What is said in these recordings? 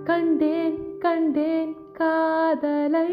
கண்டேன் கண்டேன் காதலை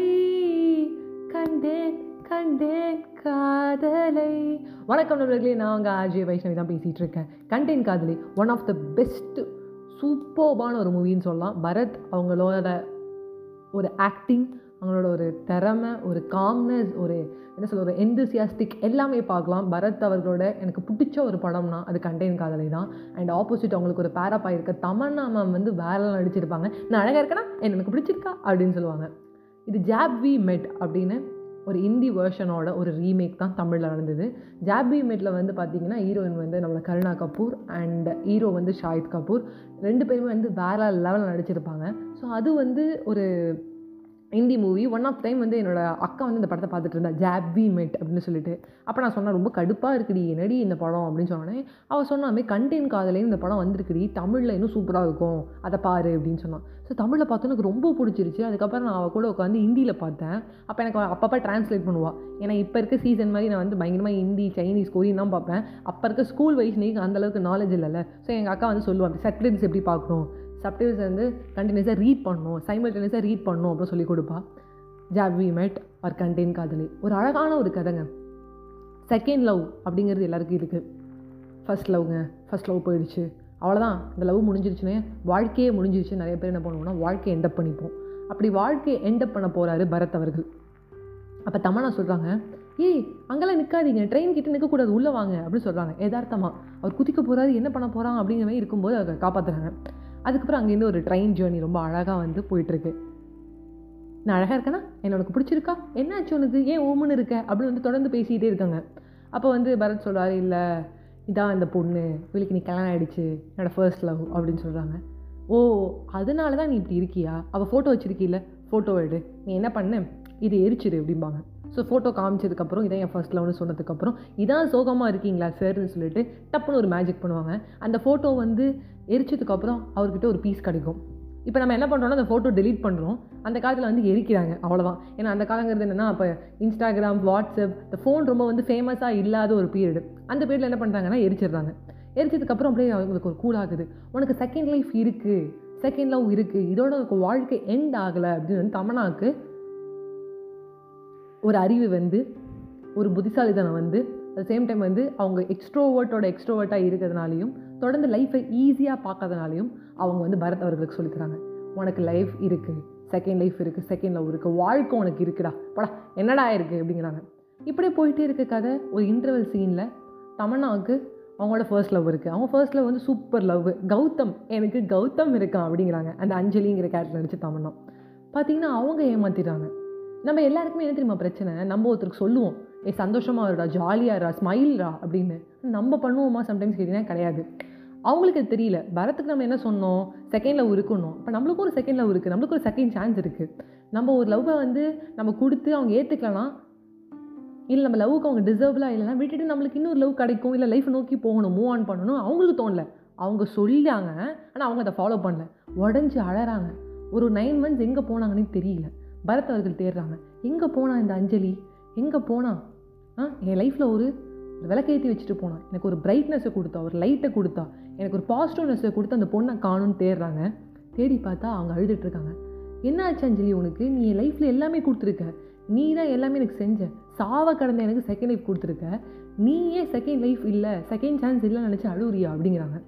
கண்டேன் கண்டேன் காதலை வணக்கம் நண்பர்களே நான் உங்கள் அஜய் வைஷ்ணவி தான் பேசிகிட்டு இருக்கேன் கண்டேன் காதலி ஒன் ஆஃப் த பெஸ்ட் சூப்பர்பான ஒரு மூவின்னு சொல்லலாம் பரத் அவங்களோட ஒரு ஆக்டிங் அவங்களோட ஒரு திறமை ஒரு காம்னஸ் ஒரு என்ன சொல்ல ஒரு எந்தூசியாஸ்டிக் எல்லாமே பார்க்கலாம் பரத் அவர்களோட எனக்கு பிடிச்ச ஒரு படம்னா அது கண்டெயின் காதலை தான் அண்ட் ஆப்போசிட் அவங்களுக்கு ஒரு பேரப்பா இருக்க தமன்னா மேம் வந்து வேற நடிச்சிருப்பாங்க நான் அழகாக இருக்கேனா எனக்கு பிடிச்சிருக்கா அப்படின்னு சொல்லுவாங்க இது ஜாப் வி மெட் அப்படின்னு ஒரு ஹிந்தி வேர்ஷனோட ஒரு ரீமேக் தான் தமிழில் நடந்தது ஜாப் வி மெட்டில் வந்து பார்த்தீங்கன்னா ஹீரோயின் வந்து நம்மளை கருணா கபூர் அண்ட் ஹீரோ வந்து ஷாஹித் கபூர் ரெண்டு பேருமே வந்து வேற லெவலில் நடிச்சிருப்பாங்க ஸோ அது வந்து ஒரு Hindi movie one of time வந்து என்னோட அக்கா வந்து இந்த படத்தை பார்த்துட்டு இருந்தா ஜாப் வி மெட் அப்படின்னு சொல்லிட்டு அப்போ நான் சொன்னேன் ரொம்ப கடுப்பாக இருக்குடி என்னடி இந்த படம் அப்படின்னு சொன்னேன் அவள் சொன்னாமே கண்டெயின் காதலையும் இந்த படம் வந்திருக்குடி தமிழில் இன்னும் சூப்பராக இருக்கும் அதை பாரு அப்படின்னு சொன்னான் ஸோ தமிழில் பார்த்தோன்னு எனக்கு ரொம்ப பிடிச்சிருச்சு அதுக்கப்புறம் நான் அவள் கூட உட்காந்து ஹிந்தியில் பார்த்தேன் அப்போ எனக்கு அப்பப்போ ட்ரான்ஸ்லேட் பண்ணுவாள் ஏன்னா இப்போ இருக்க சீசன் மாதிரி நான் வந்து பயங்கரமாக ஹிந்தி சைனீஸ் கொரியன் தான் பார்ப்பேன் அப்போ இருக்க ஸ்கூல் வைஸ் நீ அந்தளவுக்கு நாலேஜ் இல்லைல்ல ஸோ எங்கள் அக்கா வந்து சொல்லுவாங்க சப்டைல்ஸ் எப்படி பார்க்கணும் சப்டைல்ஸ் வந்து கண்டினியூஸாக ரீட் பண்ணணும் சைமல்டேனியஸாக ரீட் பண்ணணும் அப்படின்னு சொல்லி கொடுப்பா ஜாப் வி மெட் ஆர் கண்டெயின் காதலி ஒரு அழகான ஒரு கதைங்க செகண்ட் லவ் அப்படிங்கிறது எல்லாருக்கும் இருக்குது ஃபஸ்ட் லவ்ங்க ஃபஸ்ட் லவ் போயிடுச்சு அவ்வளோதான் இந்த லவ் முடிஞ்சிருச்சுனே வாழ்க்கையே முடிஞ்சிருச்சு நிறைய பேர் என்ன பண்ணுவோம்னா வாழ்க்கையை எண்டப் பண்ணிப்போம் அப்படி வாழ்க்கையை எண்டப் பண்ண போகிறாரு பரத் அவர்கள் அப்போ தமனா சொல்கிறாங்க ஏய் அங்கெல்லாம் நிற்காதீங்க ட்ரெயின் கிட்ட நிற்கக்கூடாது உள்ளே வாங்க அப்படின்னு சொல்கிறாங்க யதார்த்தமாக அவர் குதிக்க போகிறாரு என்ன பண்ண போகிறான் அப்படிங்கிற மாதிரி இருக்கும்போது அதை காப்பாற்றுறாங்க அதுக்கப்புறம் அங்கேருந்து ஒரு ட்ரெயின் ஜேர்னி ரொம்ப அழகாக வந்து போயிட்டுருக்கு நான் அழகாக இருக்கேனா என்ன உனக்கு பிடிச்சிருக்கா என்னாச்சு உனக்கு ஏன் ஓமுன்னு இருக்க அப்படின்னு வந்து தொடர்ந்து பேசிக்கிட்டே இருக்காங்க அப்போ வந்து பரத் சொல்கிறாரு இல்லை இதான் இந்த பொண்ணு இவளுக்கு நீ கல்யாணம் ஆகிடுச்சு என்னோடய ஃபர்ஸ்ட் லவ் அப்படின்னு சொல்கிறாங்க ஓ அதனால தான் நீ இப்படி இருக்கியா அவள் ஃபோட்டோ வச்சுருக்கீல்ல ஃபோட்டோ எடு நீ என்ன பண்ண இது எரிச்சிரு அப்படிம்பாங்க ஸோ ஃபோட்டோ காமிச்சதுக்கப்புறம் இதான் என் ஃபர்ஸ்ட் லவ்னு சொன்னதுக்கப்புறம் இதான் சோகமாக இருக்கீங்களா சார்னு சொல்லிட்டு டப்புன்னு ஒரு மேஜிக் பண்ணுவாங்க அந்த ஃபோட்டோ வந்து எரிச்சதுக்கப்புறம் அவர்கிட்ட ஒரு பீஸ் கிடைக்கும் இப்போ நம்ம என்ன பண்ணுறோம்னா அந்த ஃபோட்டோ டெலீட் பண்ணுறோம் அந்த காலத்தில் வந்து எரிக்கிறாங்க அவ்வளோதான் ஏன்னா அந்த காலங்கிறது என்னென்னா இப்போ இன்ஸ்டாகிராம் வாட்ஸ்அப் இந்த ஃபோன் ரொம்ப வந்து ஃபேமஸாக இல்லாத ஒரு பீரியடு அந்த பீரியடில் என்ன பண்ணுறாங்கன்னா எரிச்சிடுறாங்க எரிச்சதுக்கப்புறம் அப்படியே அவங்களுக்கு ஒரு கூல் ஆகுது உனக்கு செகண்ட் லைஃப் இருக்குது செகண்ட் லவ் இருக்குது இதோட உனக்கு வாழ்க்கை எண்ட் ஆகலை அப்படின்னு வந்து தமனாக்கு ஒரு அறிவு வந்து ஒரு புத்திசாலித்தனம் வந்து அட் சேம் டைம் வந்து அவங்க எக்ஸ்ட்ரோவர்ட்டோட எக்ஸ்ட்ரோவர்ட்டாக இருக்கிறதுனாலையும் தொடர்ந்து லைஃப்பை ஈஸியாக பார்க்கறதுனாலையும் அவங்க வந்து பரத் அவர்களுக்கு சொல்லித்தராங்க உனக்கு லைஃப் இருக்குது செகண்ட் லைஃப் இருக்குது செகண்ட் லவ் இருக்குது வாழ்க்கை உனக்கு இருக்குடா படா என்னடா இருக்குது அப்படிங்கிறாங்க இப்படியே போயிட்டே இருக்க கதை ஒரு இன்டர்வல் சீனில் தமன்னாவுக்கு அவங்களோட ஃபர்ஸ்ட் லவ் இருக்குது அவங்க ஃபர்ஸ்ட் லவ் வந்து சூப்பர் லவ் கௌதம் எனக்கு கௌதம் இருக்கான் அப்படிங்கிறாங்க அந்த அஞ்சலிங்கிற கேரக்டர் நடிச்சு தமன்னா பார்த்தீங்கன்னா அவங்க ஏமாத்திடுறாங்க நம்ம எல்லாருக்குமே என்ன தெரியுமா பிரச்சனை நம்ம ஒருத்தருக்கு சொல்லுவோம் ஏ சந்தோஷமாக இருடா ஜாலியாக இருடா ஸ்மைல்ரா அப்படின்னு நம்ம பண்ணுவோமா சம்டைம்ஸ் கேட்டிங்கன்னா கிடையாது அவங்களுக்கு அது தெரியல பரத்துக்கு நம்ம என்ன சொன்னோம் செகண்ட் லவ் இருக்கணும் இப்போ நம்மளுக்கும் ஒரு செகண்ட் லவ் இருக்குது நம்மளுக்கு ஒரு செகண்ட் சான்ஸ் இருக்குது நம்ம ஒரு லவ்வை வந்து நம்ம கொடுத்து அவங்க ஏற்றுக்கலாம் இல்லை நம்ம லவ்வுக்கு அவங்க டிசர்வ்லாம் இல்லைனா விட்டுட்டு நம்மளுக்கு இன்னொரு லவ் கிடைக்கும் இல்லை லைஃப் நோக்கி போகணும் மூவ் ஆன் பண்ணணும் அவங்களுக்கு தோணல அவங்க சொல்லிட்டாங்க ஆனால் அவங்க அதை ஃபாலோ பண்ணல உடஞ்சி அழறாங்க ஒரு நைன் மந்த்ஸ் எங்கே போனாங்கன்னு தெரியல பரத் அவர்கள் தேடுறாங்க எங்கே போனா இந்த அஞ்சலி எங்கே போனா ஆ என் லைஃப்பில் ஒரு விளக்கேற்றி வச்சுட்டு போனான் எனக்கு ஒரு பிரைட்னஸை கொடுத்தா ஒரு லைட்டை கொடுத்தா எனக்கு ஒரு பாசிட்டிவ்னஸை கொடுத்து அந்த பொண்ணை காணும்னு தேடுறாங்க தேடி பார்த்தா அவங்க அழுதுட்டுருக்காங்க என்ன ஆச்சு அஞ்சலி உனக்கு நீ என் லைஃப்பில் எல்லாமே கொடுத்துருக்க நீ தான் எல்லாமே எனக்கு செஞ்ச சாவ கடந்த எனக்கு செகண்ட் லைஃப் கொடுத்துருக்க நீ ஏன் செகண்ட் லைஃப் இல்லை செகண்ட் சான்ஸ் இல்லைன்னு நினச்சி அழுவுறியா அப்படிங்கிறாங்க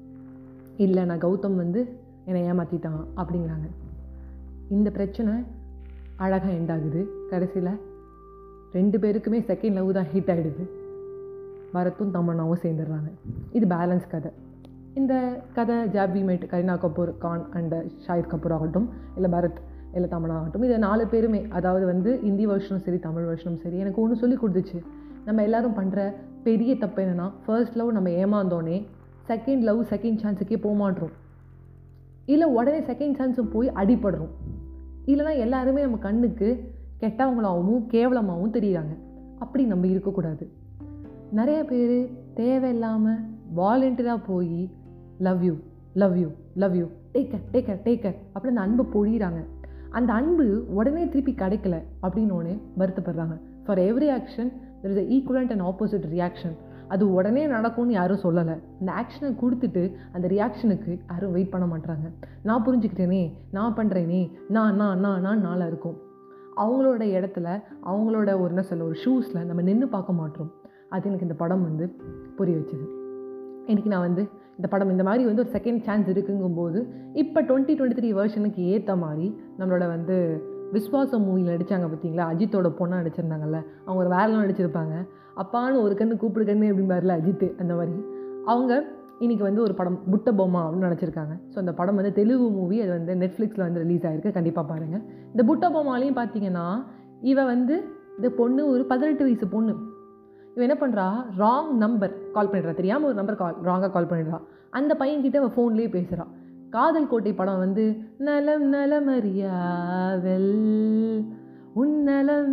இல்லை நான் கௌதம் வந்து என்னை ஏமாற்றிட்டான் அப்படிங்கிறாங்க இந்த பிரச்சனை அழகாக எண்ட் ஆகுது கடைசியில் ரெண்டு பேருக்குமே செகண்ட் லவ் தான் ஹிட் ஆகிடுது பரத்தும் தமன்னாவும் சேர்ந்துடுறாங்க இது பேலன்ஸ் கதை இந்த கதை ஜாபி மேட் கரீனா கபூர் கான் அண்ட் ஷாஹித் கபூர் ஆகட்டும் இல்லை பரத் இல்லை தமனா ஆகட்டும் இது நாலு பேருமே அதாவது வந்து ஹிந்தி வருஷனும் சரி தமிழ் வருஷனும் சரி எனக்கு ஒன்று சொல்லி கொடுத்துச்சு நம்ம எல்லாரும் பண்ணுற பெரிய தப்பு என்னென்னா ஃபர்ஸ்ட் லவ் நம்ம ஏமாந்தோடனே செகண்ட் லவ் செகண்ட் சான்ஸுக்கே போக மாட்டோம் இல்லை உடனே செகண்ட் சான்ஸும் போய் அடிபடுறோம் இல்லைனா எல்லாருமே நம்ம கண்ணுக்கு கெட்டவங்களாகவும் கேவலமாகவும் தெரியுறாங்க அப்படி நம்ம இருக்கக்கூடாது நிறைய பேர் தேவையில்லாமல் வாலண்டியராக போய் love you love you love you டேக்க டேக்க டேக்க அப்படி அந்த அன்பை பொழியிறாங்க அந்த அன்பு உடனே திருப்பி கிடைக்கல அப்படின்னோடனே வருத்தப்படுறாங்க for every action there is a equivalent and opposite reaction அது உடனே நடக்கும்னு யாரும் சொல்லலை அந்த ஆக்ஷனை கொடுத்துட்டு அந்த ரியாக்ஷனுக்கு யாரும் வெயிட் பண்ண மாட்டாங்க நான் புரிஞ்சுக்கிட்டேனே நான் பண்ணுறேனே நான் நான் நான் நான் நாளாக இருக்கும் அவங்களோட இடத்துல அவங்களோட ஒரு என்ன சொல்ல ஒரு ஷூஸில் நம்ம நின்று பார்க்க மாட்டோம் அது எனக்கு இந்த படம் வந்து புரிய வச்சுது இன்றைக்கி நான் வந்து இந்த படம் இந்த மாதிரி வந்து ஒரு செகண்ட் சான்ஸ் இருக்குங்கும்போது இப்போ டுவெண்ட்டி டுவெண்ட்டி த்ரீ வெர்ஷனுக்கு ஏற்ற மாதிரி நம்மளோட வந்து விஸ்வாசம் மூவியில் நடித்தாங்க பார்த்தீங்களா அஜித்தோட பொண்ணாக நடிச்சிருந்தாங்கல்ல அவங்க ஒரு வேலைலாம் நடிச்சிருப்பாங்க அப்பான்னு ஒரு கண்ணு கூப்பிடு கண்ணு அப்படிம்பாருல அஜித் அந்த மாதிரி அவங்க இன்றைக்கி வந்து ஒரு படம் புட்ட பொம்மா அப்படின்னு நினச்சிருக்காங்க ஸோ அந்த படம் வந்து தெலுங்கு மூவி அது வந்து நெட்ஃப்ளிக்ஸில் வந்து ரிலீஸ் ஆகிருக்கு கண்டிப்பாக பாருங்கள் இந்த புட்ட பொம்மாலையும் பார்த்தீங்கன்னா இவ வந்து இந்த பொண்ணு ஒரு பதினெட்டு வயசு பொண்ணு இவன் என்ன பண்ணுறா ராங் நம்பர் கால் பண்ணிடுறா தெரியாமல் ஒரு நம்பர் கால் ராங்காக கால் பண்ணிடுறா அந்த பையன்கிட்ட அவள் ஃபோன்லேயே பேசுகிறான் காதல் கோட்டை படம் வந்து நலம் நலமறியாவல் உன் நலம்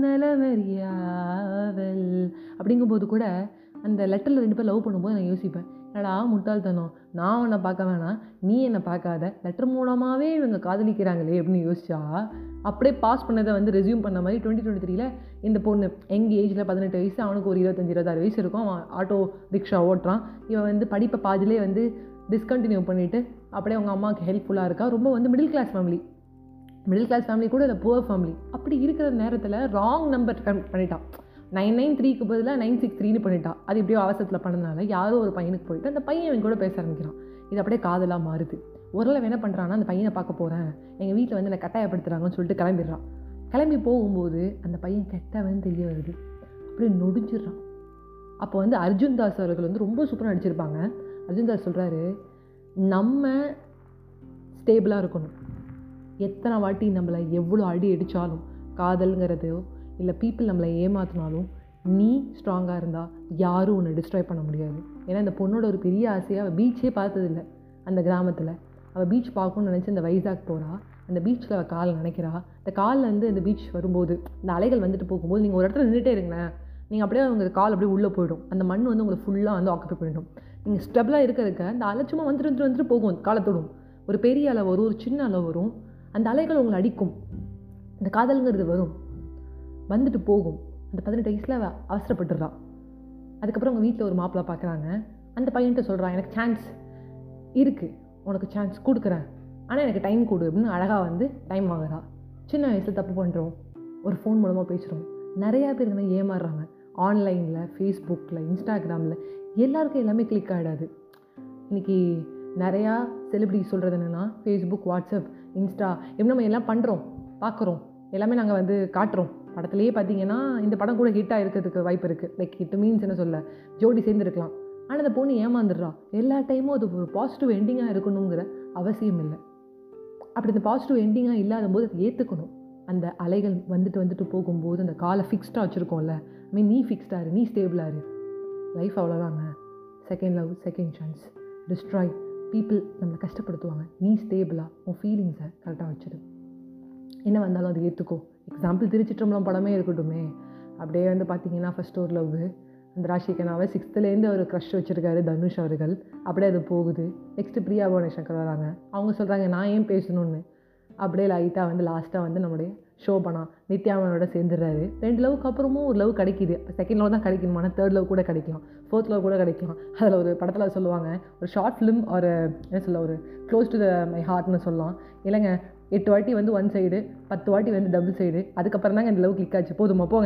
நலமறியாவல் அப்படிங்கும்போது கூட அந்த லெட்டரில் ரெண்டு பேர் லவ் பண்ணும்போது நான் யோசிப்பேன் என்னடா முட்டாள்தனம் நான் உன்னை பார்க்க வேணாம் நீ என்னை பார்க்காத லெட்டர் மூலமாகவே இவங்க காதலிக்கிறாங்களே அப்படின்னு யோசிச்சா அப்படியே பாஸ் பண்ணதை வந்து ரெஸ்யூம் பண்ண மாதிரி டுவெண்ட்டி டுவெண்ட்டி த்ரீல இந்த பொண்ணு எங்கள் ஏஜில் பதினெட்டு வயசு அவனுக்கு ஒரு இருபத்தஞ்சி இருபத்தாறு வயசு இருக்கும் அவன் ஆட்டோ ரிக்ஷா ஓட்டுறான் இவன் வந்து படிப்பை பாதிலே வந்து டிஸ்கண்டினியூ பண்ணிவிட்டு அப்படியே அவங்க அம்மாவுக்கு ஹெல்ப்ஃபுல்லாக இருக்கா ரொம்ப வந்து middle class family middle class family கூட இல்லை புவர் ஃபேமிலி அப்படி இருக்கிற நேரத்தில் ராங் நம்பர் பண்ணிட்டான் நைன் நைன் த்ரீக்கு பதிலாக நைன் சிக்ஸ் த்ரீன்னு பண்ணிட்டான் அது எப்படியோ அவசரத்தில் பண்ணதுனால யாரோ ஒரு பையனுக்கு போயிட்டு அந்த பையன் இவன் கூட பேச ஆரம்பிக்கிறான் இது அப்படியே காதலாக மாறுது ஓரளவு என்ன பண்ணுறான்னா அந்த பையனை பார்க்க போகிறேன் எங்கள் வீட்டில் வந்து என்னை கட்டாயப்படுத்துகிறாங்கன்னு சொல்லிட்டு கிளம்பிடுறான் கிளம்பி போகும்போது அந்த பையன் கெட்டவன் தெரிய வருது அப்படியே நொடிஞ்சிடுறான் அப்போ வந்து அர்ஜுன் தாஸ் அவர்கள் வந்து ரொம்ப சூப்பராக நடிச்சிருப்பாங்க அர்ஜுன் தாஸ் சொல்கிறாரு நம்ம ஸ்டேபிளாக இருக்கணும் எத்தனை வாட்டி நம்மளை எவ்வளோ அடி அடித்தாலும் காதல்ங்கிறதோ இல்லை பீப்புள் நம்மளை ஏமாத்தினாலும் நீ ஸ்ட்ராங்காக இருந்தால் யாரும் உன்னை டிஸ்ட்ராய் பண்ண முடியாது ஏன்னா இந்த பொண்ணோட ஒரு பெரிய ஆசையாக அவள் பீச்சே பார்த்ததில்ல அந்த கிராமத்தில் அவள் பீச் பார்க்கணும்னு நினச்சி அந்த வைசாக் போகிறா அந்த பீச்சில் அவள் கால் நினைக்கிறா இந்த காலில் வந்து இந்த பீச் வரும்போது இந்த அலைகள் வந்துட்டு போகும்போது நீங்கள் ஒரு இடத்துல நின்றுட்டே இருங்களேன் நீங்கள் அப்படியே உங்கள் கால் அப்படியே உள்ளே போயிடும் அந்த மண் வந்து உங்களை ஃபுல்லாக வந்து ஆக்குப்பை பண்ணிடும் நீங்கள் ஸ்டெபிளாக இருக்க இருக்க அந்த அலை சும்மா வந்துட்டு வந்துட்டு வந்துட்டு போகும் காலத்தோடும் ஒரு பெரிய அலை வரும் ஒரு சின்ன அலை வரும் அந்த அலைகள் உங்களை அடிக்கும் இந்த காதலுங்கிறது வரும் வந்துட்டு போகும் அந்த பதினெட்டு வயசில் அவள் அவசரப்பட்டுடுறான் அதுக்கப்புறம் அவங்க வீட்டில் ஒரு மாப்பிள்ளை பார்க்குறாங்க அந்த பையன்கிட்ட சொல்கிறான் எனக்கு சான்ஸ் இருக்குது உனக்கு சான்ஸ் கொடுக்குறேன் ஆனால் எனக்கு டைம் கொடு அப்படின்னு அழகாக வந்து டைம் வாங்குறா சின்ன வயசில் தப்பு பண்ணுறோம் ஒரு ஃபோன் மூலமாக பேசுகிறோம் நிறையா பேர் இந்த மாதிரி ஏமாறுறாங்க ஆன்லைனில் ஃபேஸ்புக்கில் இன்ஸ்டாகிராமில் எல்லாருக்கும் எல்லாமே கிளிக் ஆகிடாது இன்றைக்கி நிறையா செலிபிரிட்டி சொல்கிறது என்னென்னா ஃபேஸ்புக் வாட்ஸ்அப் இன்ஸ்டா எப்படி நம்ம எல்லாம் பண்ணுறோம் பார்க்குறோம் எல்லாமே நாங்கள் வந்து காட்டுறோம் படத்துலேயே பார்த்தீங்கன்னா இந்த படம் கூட ஹிட்டாக இருக்கிறதுக்கு வாய்ப்பு இருக்குது லைக் ஹிட் மீன்ஸ் என்ன சொல்ல ஜோடி சேர்ந்துருக்கலாம் ஆனால் அந்த பொண்ணு ஏமாந்துடுறா எல்லா டைமும் அது ஒரு பாசிட்டிவ் எண்டிங்காக இருக்கணுங்கிற அவசியம் இல்லை அப்படி இந்த பாசிட்டிவ் எண்டிங்காக இல்லாத போது அதை ஏற்றுக்கணும் அந்த அலைகள் வந்துட்டு வந்துட்டு போகும்போது அந்த காலை ஃபிக்ஸ்டாக வச்சுருக்கோம்ல ஐ மீன் நீ ஃபிக்ஸ்டாக இரு நீ ஸ்டேபிளாக இரு லைஃப் அவ்வளோதாங்க second love second chance destroy people நம்மளை கஷ்டப்படுத்துவாங்க நீ ஸ்டேபிளாக உன் ஃபீலிங்ஸை கரெக்டாக வச்சிடு என்ன வந்தாலும் அதை ஏற்றுக்கோ எக்ஸாம்பிள் திருச்சிற்றம்பலம் படமே இருக்கட்டுமே அப்படியே வந்து பார்த்தீங்கன்னா ஃபஸ்ட் ஒரு லவ் அந்த ராஷிகனாவை சிக்ஸ்த்துலேருந்து அவர் க்ரஷ் வச்சுருக்காரு தனுஷ் அவர்கள் அப்படியே அது போகுது நெக்ஸ்ட்டு பிரியா புவனேஸ்வர் வராங்க அவங்க சொல்கிறாங்க நான் ஏன் பேசணும்னு அப்படியே லைட்டாக வந்து லாஸ்ட்டாக வந்து நம்முடைய ஷோபனா நித்யாமனோட சேர்ந்துடுறாரு ரெண்டு லவ்க்கு அப்புறமும் ஒரு லவ் கிடைக்கிது செகண்ட் லவ் தான் கிடைக்கணுமான தேர்ட் லவ் கூட கிடைக்கலாம் ஃபோர்த் லவ் கூட கிடைக்கலாம் அதில் ஒரு படத்தில் சொல்லுவாங்க ஒரு ஷார்ட் ஃபிலிம் ஒரு என்ன சொல்ல ஒரு க்ளோஸ் டு த மை ஹார்ட்னு சொல்லலாம் இல்லைங்க எட்டு வாட்டி வந்து ஒன் சைடு பத்து வாட்டி வந்து டபுள் சைடு அதுக்கப்புறம் தாங்க இந்த லவ் கிளிக் ஆச்சு போதுமா போங்க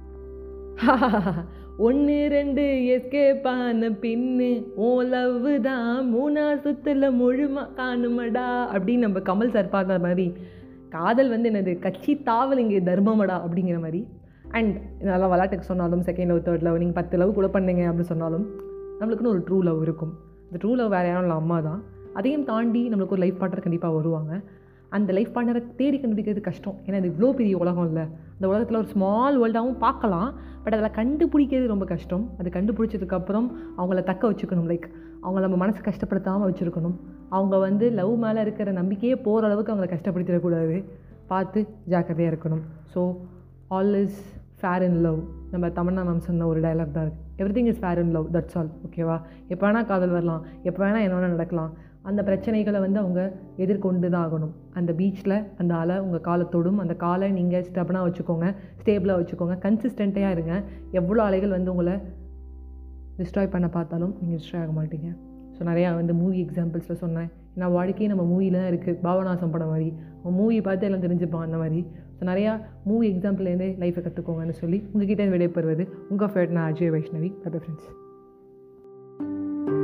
ஒன்று ரெண்டு எஸ்கேப் ஆன பின்னு ஓ லவ் தான் மூணா சுத்துல முழுமா காணுமடா அப்படின்னு நம்ம கமல் சார் பாடுற மாதிரி காதல் வந்து என்னது கட்சி தாவல் இங்கே தர்மமடா அப்படிங்கிற மாதிரி அண்ட் நல்லா விளாட்டுக்கு சொன்னாலும் செகண்ட் லவ் தேர்ட் லவ் நீங்கள் பத்து லவ் கூட பண்ணுங்க அப்படின்னு சொன்னாலும் நம்மளுக்குன்னு ஒரு ட்ரூ லவ் இருக்கும் இந்த ட்ரூ லவ் வேறு யாரும் இல்லை அம்மா தான் அதையும் தாண்டி நம்மளுக்கு ஒரு லைஃப் பார்ட்னர் கண்டிப்பாக வருவாங்க அந்த லைஃப் பார்ட்னரை தேடி கண்டுபிடிக்கிறது கஷ்டம் ஏன்னா இது இவ்வளோ பெரிய உலகம் இல்லை இந்த உலகத்தில் ஒரு ஸ்மால் வேர்ல்டாகவும் பார்க்கலாம் பட் அதில் கண்டுபிடிக்கிறது ரொம்ப கஷ்டம் அது கண்டுபிடிச்சதுக்கப்புறம் அவங்கள தக்க வச்சுக்கணும் லைக் அவங்கள நம்ம மனசு கஷ்டப்படுத்தாமல் வச்சுருக்கணும் அவங்க வந்து லவ் மேலே இருக்கிற நம்பிக்கையே போகிற அளவுக்கு அவங்கள கஷ்டப்படுத்திடக்கூடாது பார்த்து ஜாக்கிரதையாக இருக்கணும் so all is fair in love நம்ம தமிழ்நா மேம் சொன்ன ஒரு டைலாக் தான் இருக்குது everything is fair in love that's all ஓகேவா எப்போ வேணால் காதல் வரலாம் எப்போ வேணால் என்ன வேணால் நடக்கலாம் அந்த பிரச்சனைகளை வந்து அவங்க எதிர்கொண்டு தான் ஆகணும் அந்த பீச்சில் அந்த அலை உங்கள் காலத்தோடும் அந்த காலை நீங்கள் ஸ்டெப்னாக வச்சுக்கோங்க ஸ்டேபிளாக வச்சுக்கோங்க கன்சிஸ்டண்ட்டாக இருங்க எவ்வளோ அலைகள் வந்து உங்களை டிஸ்ட்ராய் பண்ண பார்த்தாலும் நீங்கள் டிஸ்ட்ராய் ஆக மாட்டீங்க ஸோ நிறையா வந்து மூவி எக்ஸாம்பிள்ஸில் சொன்னேன் நான் வாழ்க்கையே நம்ம மூவியில் தான் இருக்குது பாவனாசம் படம் மாதிரி அவன் மூவி பார்த்து எல்லாம் தெரிஞ்சுப்பான் அந்த மாதிரி ஸோ நிறையா மூவி எக்ஸாம்பிள்லேருந்தே லைஃப்பை கற்றுக்கோங்கன்னு சொல்லி உங்ககிட்ட விடைபெறுவது உங்கள் ஃபேவரட் நான் அஜய் வைஷ்ணவி பை ஃப்ரெண்ட்ஸ்